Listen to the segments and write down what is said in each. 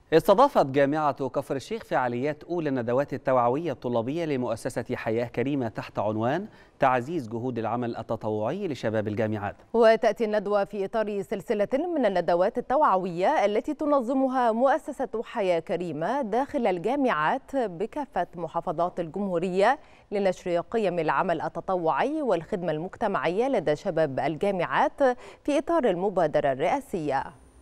استضافت جامعة كفر الشيخ فعاليات أولى الندوات التوعوية الطلابية لمؤسسة حياة كريمة تحت عنوان تعزيز جهود العمل التطوعي لشباب الجامعات وتأتي الندوة في إطار سلسلة من الندوات التوعوية التي تنظمها مؤسسة حياة كريمة داخل الجامعات بكافة محافظات الجمهورية لنشر قيم العمل التطوعي والخدمة المجتمعية لدى شباب الجامعات في إطار المبادرة الرئاسية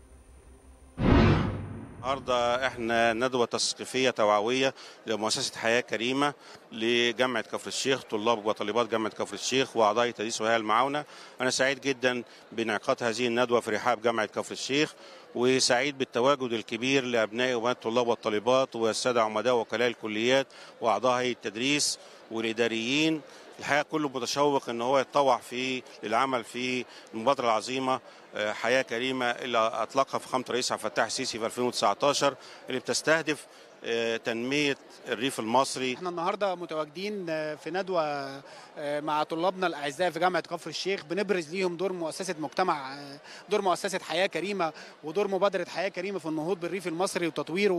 النهارده احنا ندوه تثقيفيه توعويه لمؤسسه حياه كريمه لجامعه كفر الشيخ طلاب وطالبات جامعه كفر الشيخ واعضاء تدريس وهيئه المعاونه انا سعيد جدا بانعقاد هذه الندوه في رحاب جامعه كفر الشيخ وسعيد بالتواجد الكبير لابناء وبنات الطلاب والطالبات والساده عمداء وكلاء الكليات واعضاء هيئه التدريس والاداريين الحقيقه كله متشوق ان هو يتطوع في العمل في المبادره العظيمه حياه كريمه اللي اطلقها فخامه الرئيس عبد الفتاح السيسي في 2019 اللي بتستهدف تنميه الريف المصري احنا النهارده متواجدين في ندوه مع طلابنا الاعزاء في جامعه كفر الشيخ بنبرز ليهم دور مؤسسه مجتمع دور مؤسسه حياه كريمه ودور مبادره حياه كريمه في النهوض بالريف المصري وتطويره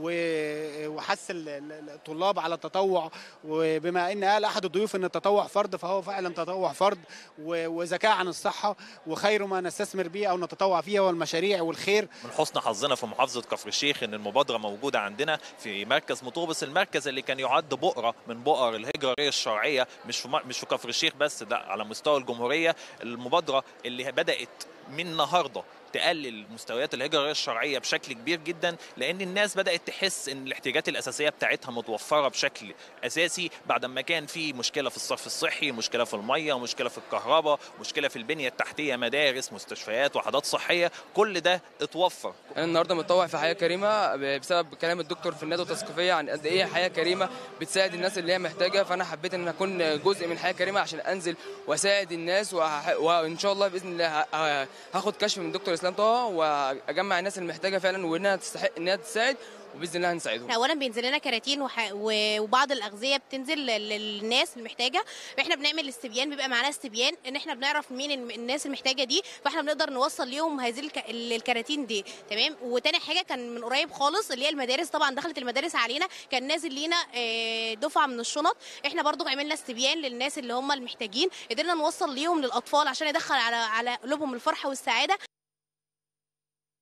وحث الطلاب على التطوع وبما ان قال احد الضيوف ان التطوع فرض فهو فعلا تطوع فرض وذكاء عن الصحه وخير ما نستثمر به او نتطوع فيه هو المشاريع والخير من حسن حظنا في محافظه كفر الشيخ ان المبادره موجوده عندنا في مركز مطوبس المركز اللي كان يعد بؤره من بؤر الهجريه الشرعيه مش في مش في كفر الشيخ بس ده على مستوى الجمهوريه المبادره اللي بدات من النهارده تقلل مستويات الهجرة الشرعية بشكل كبير جدا لأن الناس بدأت تحس إن الاحتياجات الأساسية بتاعتها متوفرة بشكل أساسي بعد ما كان في مشكلة في الصرف الصحي مشكلة في المية مشكلة في الكهرباء مشكلة في البنية التحتية مدارس مستشفيات وحدات صحية كل ده اتوفر أنا النهاردة متطوع في حياة كريمة بسبب كلام الدكتور في الندوة التثقيفية عن قد إيه حياة كريمة بتساعد الناس اللي هي محتاجة فأنا حبيت إن أكون جزء من حياة كريمة عشان أنزل وأساعد الناس وإن شاء الله بإذن الله هاخد كشف من دكتور إسلام طه واجمع الناس المحتاجه فعلا وانها تستحق انها تساعد وباذن الله هنساعدهم. اولا بينزل لنا كراتين وح... وبعض الاغذيه بتنزل للناس المحتاجه احنا بنعمل استبيان بيبقى معانا استبيان ان احنا بنعرف مين الناس المحتاجه دي فاحنا بنقدر نوصل ليهم هذه الك... الكراتين دي تمام وتاني حاجه كان من قريب خالص اللي هي المدارس طبعا دخلت المدارس علينا كان نازل لينا دفعه من الشنط احنا برضو عملنا استبيان للناس اللي هم المحتاجين قدرنا نوصل ليهم للاطفال عشان يدخل على على قلوبهم الفرحه والسعاده